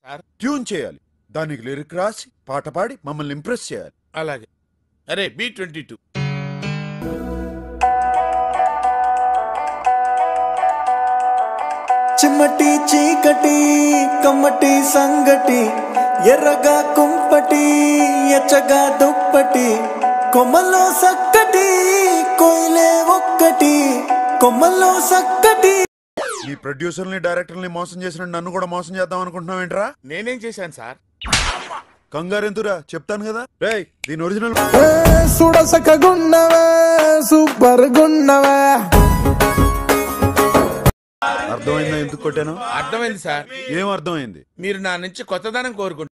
sir tune చేయాలి దానికి lyric రాసి పాట పాడి మమ్మల్ని ఇంప్రెస్ చేయాలి అలాగే అరే బి ట్వంటీ టూ చిమ్మటి చీకటి కమ్మటి సంగటి ఎర్రగా కుంపటి ఎచ్చగా దుప్పటి కొమ్మలో సక్కటి కోయిలే ఒక్కటి కొమ్మలో సక్కటి మీ ప్రొడ్యూసర్ని డైరెక్టర్ని మోసం చేసిన నన్ను కూడా మోసం చేద్దాం అనుకుంటున్నావు ఏంట్రా నేనేం చేశాను సార్ కంగారు ఎందురా చెప్తాను కదా రేయ్ దీని ఒరిజినల్ సుడసకగున్నవే సూపర్ గున్నవే అర్థమైందా ఎందుకు కొట్టాను అర్థమైంది సార్ ఏం అర్థమైంది మీరు నా నుంచి కొత్తదనం కోరుకుంటున్నారు